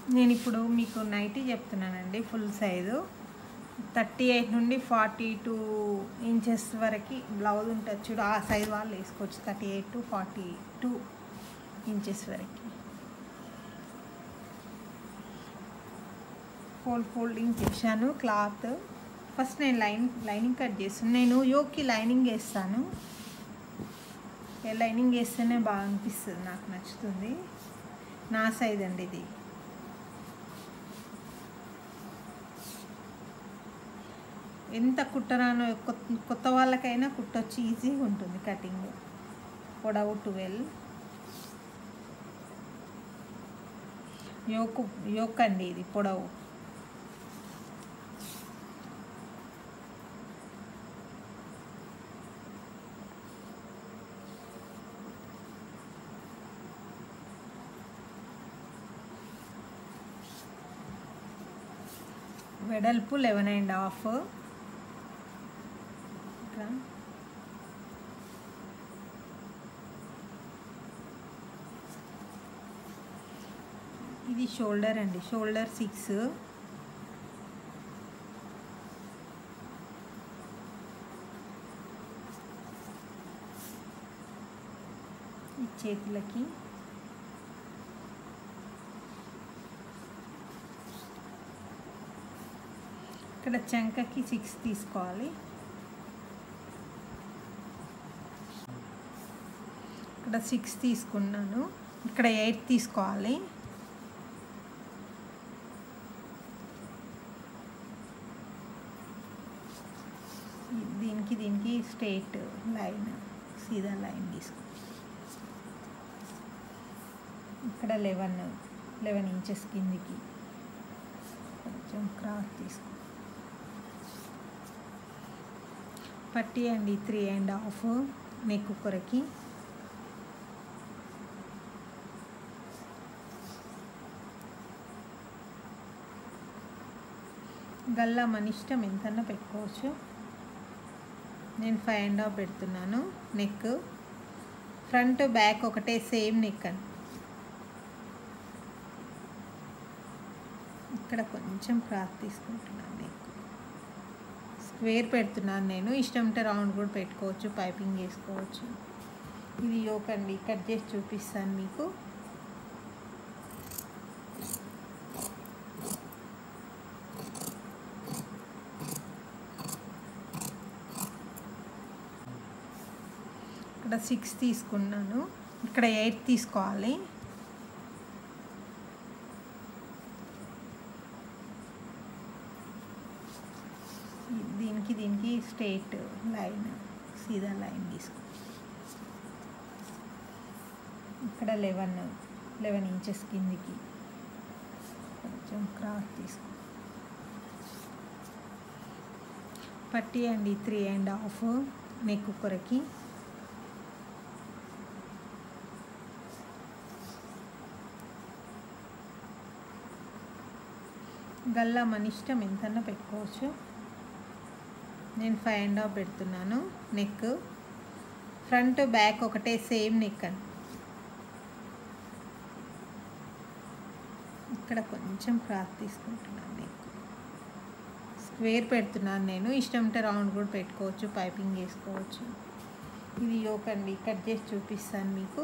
నేను ఇప్పుడు మీకు నైటీ చెప్తున్నానండి ఫుల్ సైజు థర్టీ ఎయిట్ నుండి ఫార్టీ టూ ఇంచెస్ వరకు బ్లౌజ్ ఉంటుంది చూడు ఆ సైజ్ వాళ్ళు వేసుకోవచ్చు thirty eight to forty two inches వరకు ఫోల్డ్ ఫోల్డింగ్ చేశాను క్లాత్ ఫస్ట్ నేను లైన్ లైనింగ్ కట్ చేస్తాను నేను యోకి లైనింగ్ వేస్తాను ఏ లైనింగ్ వేస్తేనే బాగా అనిపిస్తుంది నాకు నచ్చుతుంది నా సైజ్ అండి ఇది ఎంత కుట్టరానో కొత్త కొత్త వాళ్ళకైనా కుట్టొచ్చి ఈజీగా ఉంటుంది కటింగ్ పొడవు ట్వెల్వ్ యోకు యోక్ అండి ఇది పొడవు వెడల్పు లెవెన్ అండ్ హాఫ్ ఇక్కడ ఇది షోల్డర్ అండి షోల్డర్ సిక్స్ ఈ చేతులకి ఇక్కడ చంకకి సిక్స్ తీసుకోవాలి ఇక్కడ సిక్స్ తీసుకున్నాను ఇక్కడ ఎయిట్ తీసుకోవాలి దీనికి దీనికి స్ట్రైట్ లైన్ సీదా లైన్ తీసుకో ఇక్కడ లెవెన్ లెవెన్ ఇంచెస్ కిందికి కొంచెం క్రాస్ తీసుకో పట్టి అండి త్రీ అండ్ హాఫ్ నెక్ కొరకి గల్లా మన ఇష్టం ఎంతన్నా పెట్టుకోవచ్చు నేను ఫైవ్ అండ్ హాఫ్ పెడుతున్నాను నెక్ ఫ్రంట్ బ్యాక్ ఒకటే సేమ్ నెక్ అని ఇక్కడ కొంచెం క్రాస్ తీసుకుంటున్నాను నెక్ స్క్వేర్ పెడుతున్నాను నేను ఇష్టం ఉంటే రౌండ్ కూడా పెట్టుకోవచ్చు పైపింగ్ వేసుకోవచ్చు ఇది యోకండి కట్ చేసి చూపిస్తాను మీకు ఇక్కడ సిక్స్ తీసుకున్నాను ఇక్కడ ఎయిట్ తీసుకోవాలి దీనికి దీనికి స్ట్రైట్ లైన్ సీదా లైన్ తీసుకో ఇక్కడ లెవెన్ లెవెన్ ఇంచెస్ కిందికి కొంచెం క్రాస్ తీసుకో పట్టి అండి త్రీ అండ్ హాఫ్ నెక్ కొరకి గల్లా మన ఇష్టం ఎంతన్నా పెట్టుకోవచ్చు నేను ఫైవ్ అండ్ హాఫ్ పెడుతున్నాను నెక్ ఫ్రంట్ బ్యాక్ ఒకటే సేమ్ నెక్ అని ఇక్కడ కొంచెం క్రాస్ తీసుకుంటున్నాను నెక్ స్క్వేర్ పెడుతున్నాను నేను ఇష్టం ఉంటే రౌండ్ కూడా పెట్టుకోవచ్చు పైపింగ్ వేసుకోవచ్చు ఇది యోకండి కట్ చేసి చూపిస్తాను మీకు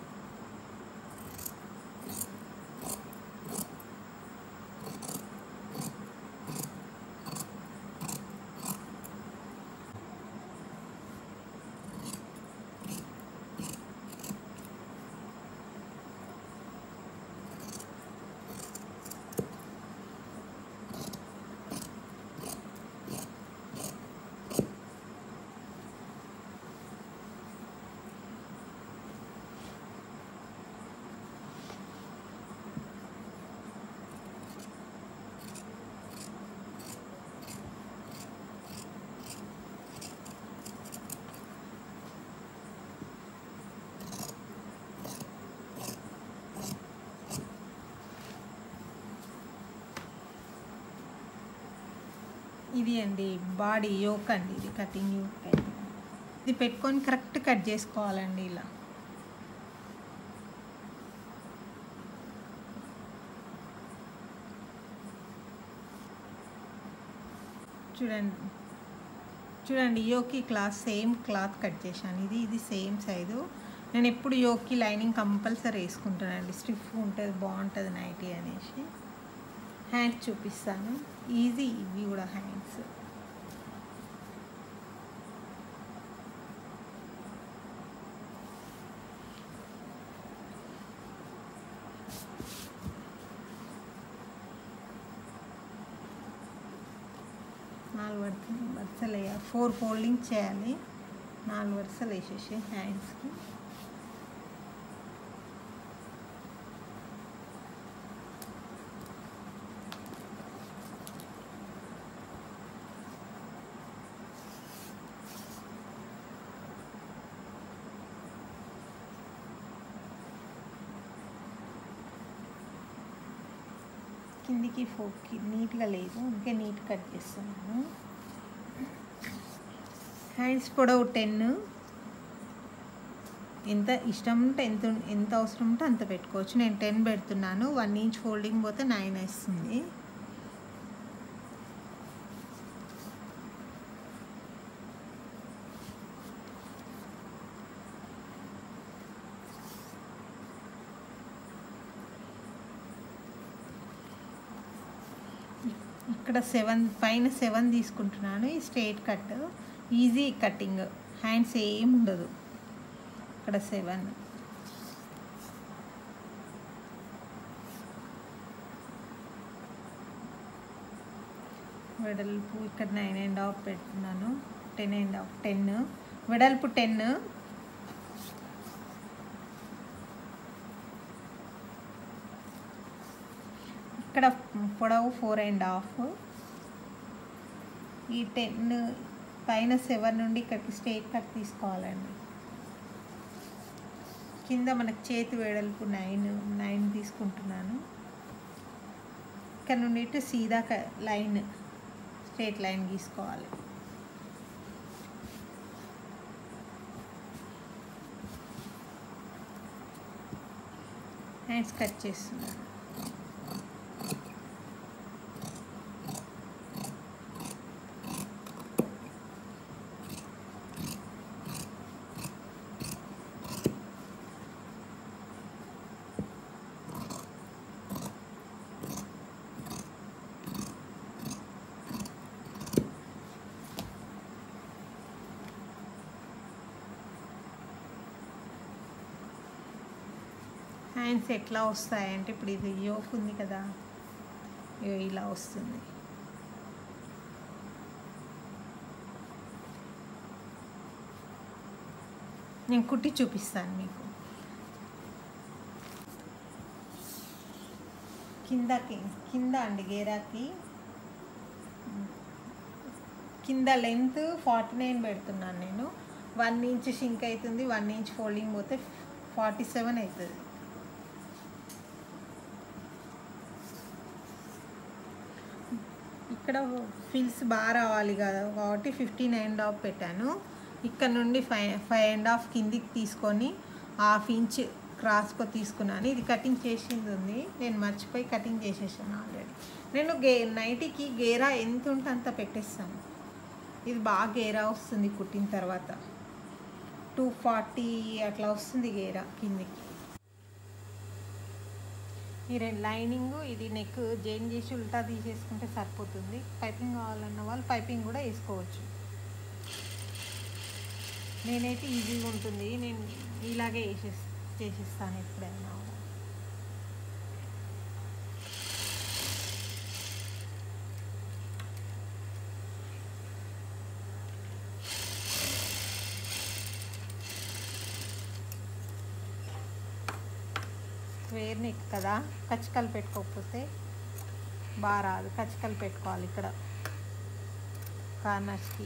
ఇది అండి బాడీ యోక్ అండి ఇది కటింగ్ యోక్ అయితే ఇది పెట్టుకొని కరెక్ట్ కట్ చేసుకోవాలండి ఇలా చూడండి చూడండి యోకి క్లాత్ సేమ్ క్లాత్ కట్ చేశాను ఇది ఇది సేమ్ సైజు నేను ఎప్పుడు యోకి లైనింగ్ కంపల్సరీ వేసుకుంటానండి స్టిఫ్ ఉంటుంది బాగుంటుంది నైటీ అనేసి హ్యాండ్స్ చూపిస్తాను ఈజీ ఇవి కూడా హ్యాండ్స్ నాలుగు వరుస వరుసలు వేయాలి ఫోర్ ఫోల్డింగ్ చేయాలి నాలుగు వరుసలు వేసేసి హ్యాండ్స్కి కిందికి ఫోక్కి నీట్గా లేదు అందుకే నీట్ కట్ చేస్తున్నాను హ్యాండ్స్ పొడవు టెన్ ఎంత ఇష్టం ఉంటే ఎంత ఉం- ఎంత అవసరం ఉంటే అంత పెట్టుకోవచ్చు నేను టెన్ పెడుతున్నాను వన్ ఇంచ్ ఫోల్డింగ్ పోతే నైన్ వేస్తుంది ఇక్కడ సెవెన్ పైన సెవెన్ తీసుకుంటున్నాను ఈ straight cut easy cutting hands ఏం ఉండదు ఇక్కడ సెవెన్ వెడల్పు ఇక్కడ నైన్ అండ్ హాఫ్ పెడుతున్నాను టెన్ అండ్ హాఫ్ టెన్ వెడల్పు టెన్ ఇక్కడ పొడవు ఫోర్ అండ్ హాఫ్ ఈ టెన్ పైన సెవెన్ నుండి ఇక్కడికి స్ట్రైట్ కట్ తీసుకోవాలండి కింద మనకు చేతి వెడల్పు నైన్ నైన్ తీసుకుంటున్నాను ఇక్కడ నుండి ఇటు సీదా క- లైన్ స్ట్రైట్ లైన్ గీసుకోవాలి హ్యాండ్స్ కట్ చేస్తున్నాను హ్యాండ్స్ ఎట్లా వస్తాయంటే ఇప్పుడు ఇది యోక్ ఉంది కదా ఇగో ఇలా వస్తుంది నేను కుట్టి చూపిస్తాను మీకు కిందకి కింద అండి గేరాకి కింద లెంత్ ఫార్టీ నైన్ పెడుతున్నాను నేను వన్ ఇంచ్ షింక్ అవుతుంది వన్ ఇంచ్ ఫోల్డింగ్ పోతే ఫార్టీ సెవెన్ అవుతుంది ఇక్కడ ఫిల్స్ బాగా రావాలి కదా కాబట్టి ఫిఫ్టీన్ అండ్ హాఫ్ పెట్టాను ఇక్కడ నుండి ఫైవ్ ఫైవ్ అండ్ హాఫ్ కిందికి తీసుకొని హాఫ్ ఇంచ్ క్రాస్కో తీసుకున్నాను ఇది కటింగ్ చేసింది ఉంది నేను మర్చిపోయి కటింగ్ చేసేసాను ఆల్రెడీ నేను గే నైటీకి గేరా ఎంత ఉంటే అంత పెట్టేస్తాను ఇది బాగా గేరా వస్తుంది కుట్టిన తర్వాత టూ ఫార్టీ అట్లా వస్తుంది గేరా కిందికి ఈ రెండు లైనింగ్ ఇది నెక్ జైన్ చేసి ఉల్టా తీసేసుకుంటే సరిపోతుంది పైపింగ్ కావాలన్న వాళ్ళు పైపింగ్ కూడా వేసుకోవచ్చు నేనైతే ఈజీగా ఉంటుంది నేను ఇలాగే వేసేస్ చేసేస్తాను ఎప్పుడైనా స్క్వేర్ నెక్ కదా కచ్చికలు పెట్టుకోకపోతే బాగా రాదు కచ్చికలు పెట్టుకోవాలి ఇక్కడ కార్నర్స్కి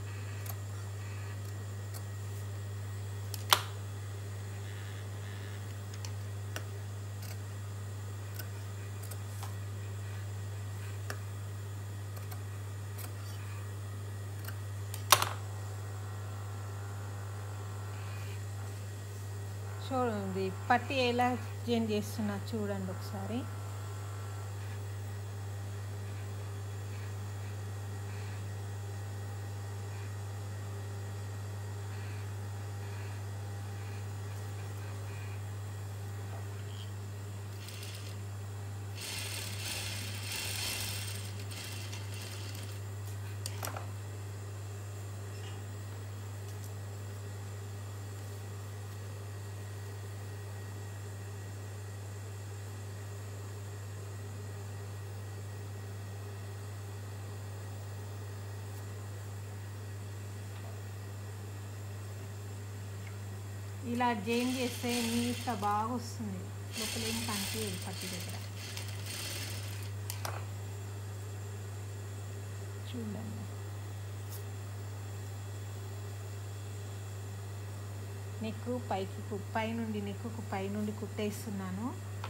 చూడండి పట్టి ఎలా చేంజ్ చేస్తున్నా చూడండి ఒకసారి ఇలా జైన్ చేస్తే నీట్గా బాగా వస్తుంది లోపల ఏం కనిపించదు పట్టి దగ్గర చూడండి నెక్కు పైకి కు- పై నుండి నెక్కుకు పై నుండి కుట్టేస్తున్నాను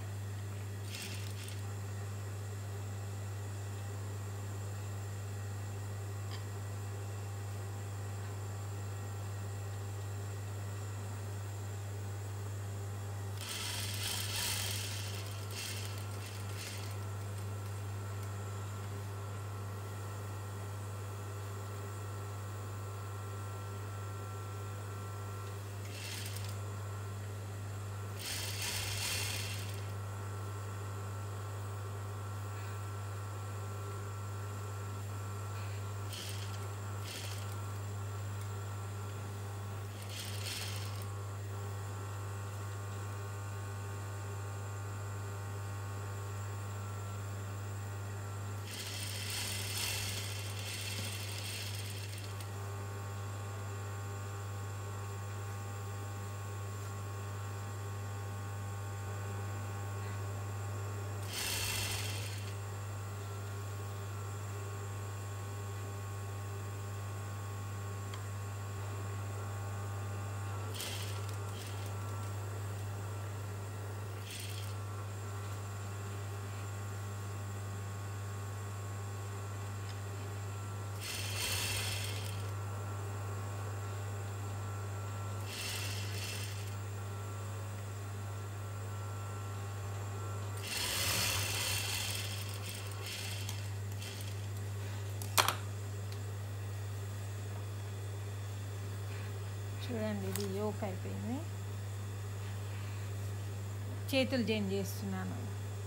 చూడండి ఇది యోక్ అయిపోయింది చేతులు జైన్ చేస్తున్నాను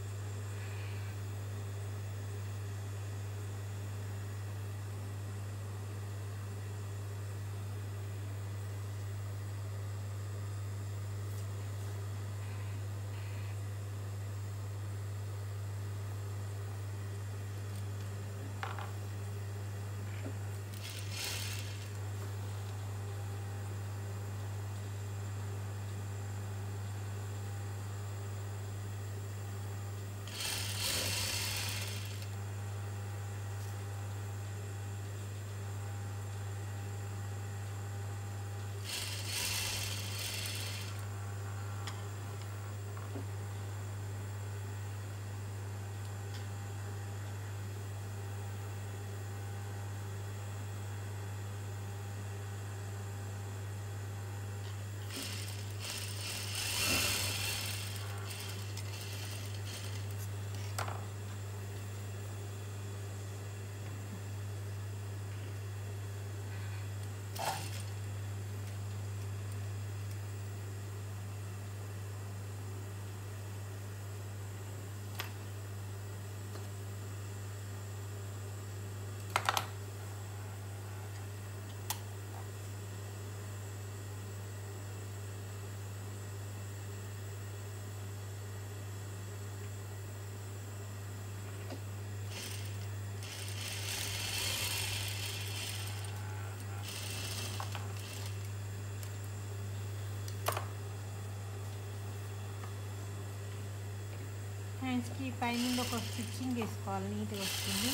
హ్యాండ్స్కి పైన ఒక స్టిచ్చింగ్ వేసుకోవాలి నీట్గా వస్తుంది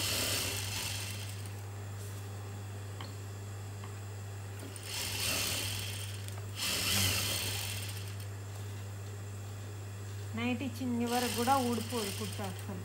నైట్ చిన్ని వరకు కూడా ఊడిపోదు కుట్ట అసలు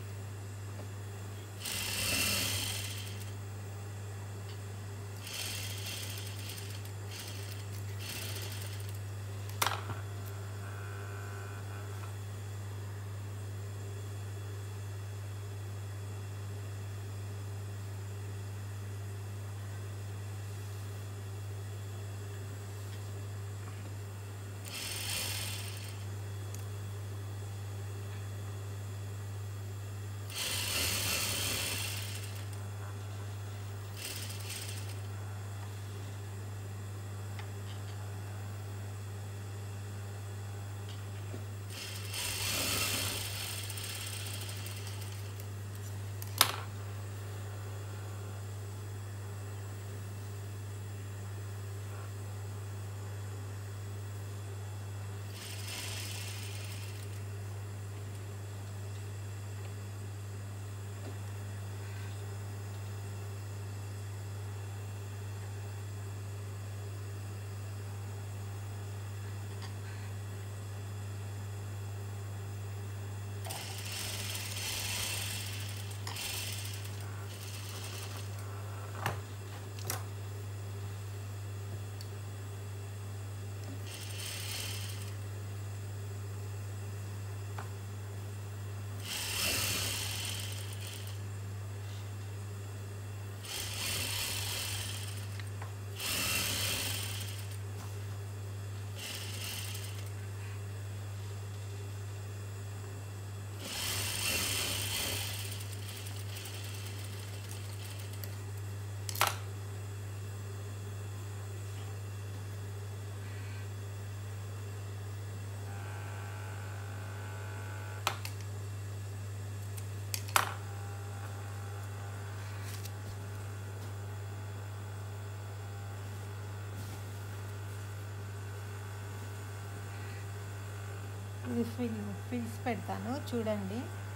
ఇది ఫిల్ ఫిల్స్ పెడతాను చూడండి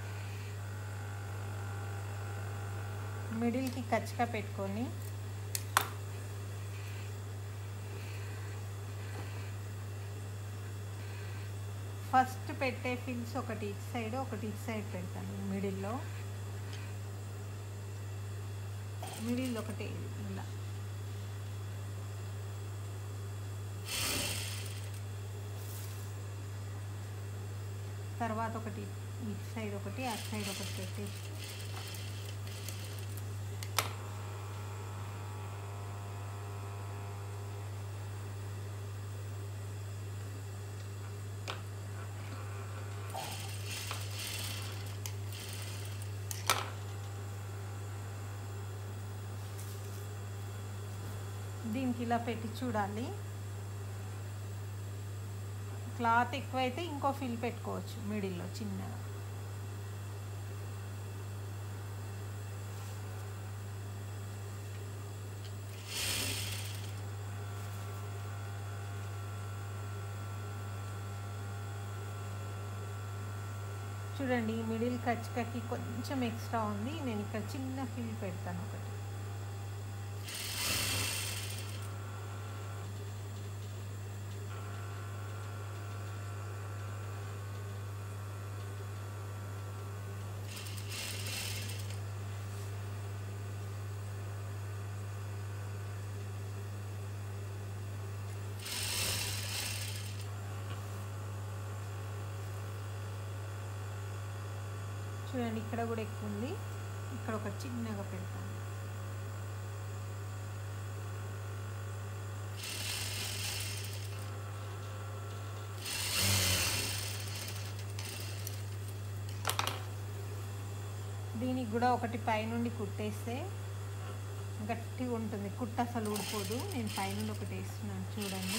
మిడిల్కి కచ్చిగా పెట్టుకొని ఫస్ట్ పెట్టే ఫిల్స్ ఒకటి ఇటు సైడ్ ఒకటి ఇటు సైడ్ పెడతాను మిడిల్లో మిడిల్ ఒకటి ఇలా తర్వాత ఒకటి ఇటు సైడ్ ఒకటి అటు సైడ్ ఒకటి పెట్టేసి దీనికి ఇలా పెట్టి చూడాలి క్లాత్ ఎక్కువైతే ఇంకో ఫిల్ పెట్టుకోవచ్చు మిడిల్లో చిన్నగా చూడండి ఈ మిడిల్ కచ్చికకి కొంచెం ఎక్స్ట్రా ఉంది నేను ఇక్కడ చిన్న ఫిల్ పెడతాను ఒకటి చూడండి ఇక్కడ కూడా ఎక్కువ ఉంది ఇక్కడ ఒక చిన్నగా పెడతాను దీనికి కూడా ఒకటి పైనుండి కుట్టేస్తే గట్టిగా ఉంటుంది కుట్ట అసలు ఊడిపోదు నేను పైనుండి ఒకటి వేస్తున్నాను చూడండి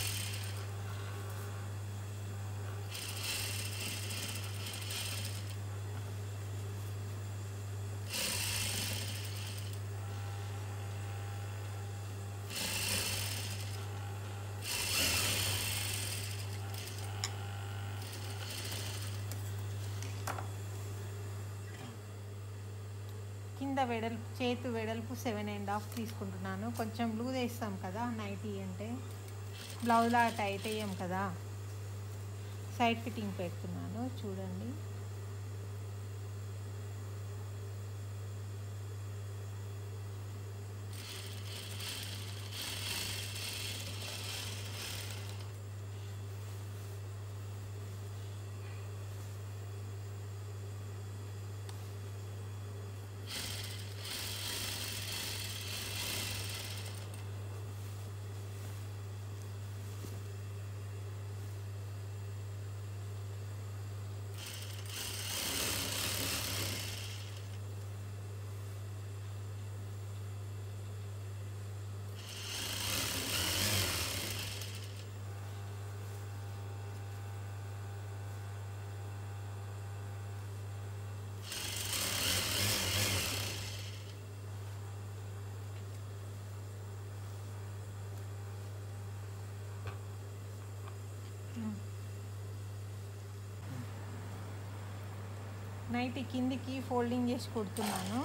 కింద వెడల్పు చేతు వెడల్పు సెవెన్ అండ్ హాఫ్ తీసుకుంటున్నాను కొంచెం లూజ్ వేస్తాం కదా నైటీ అంటే బ్లౌజ్ లా టైట్ వేయం కదా సైడ్ ఫిట్టింగ్ పెడుతున్నాను చూడండి నైట్ కిందికి ఫోల్డింగ్ చేసి కుడుతున్నాను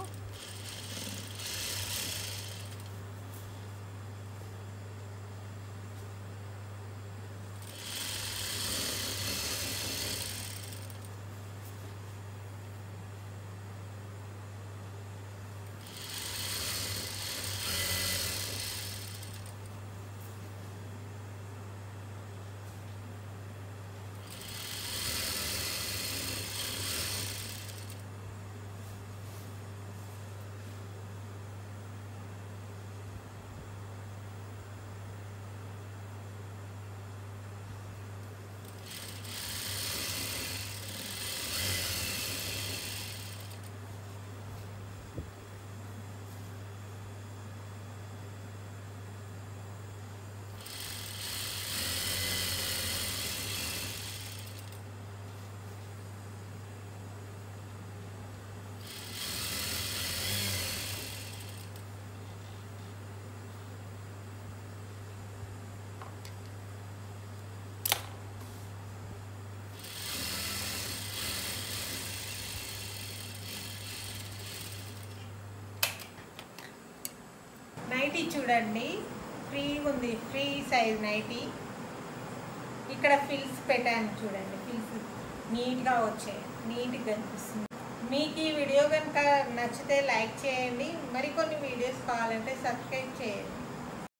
నైటీ చూడండి ఫ్రీ ఉంది ఫ్రీ సైజ్ నైటీ ఇక్కడ ఫిల్స్ పెట్టాను చూడండి ఫిల్స్ నీట్గా వచ్చాయి నీట్గా కనిపిస్తుంది మీకు ఈ వీడియో కనుక నచ్చితే లైక్ చేయండి మరికొన్ని వీడియోస్ కావాలంటే సబ్స్క్రైబ్ చేయండి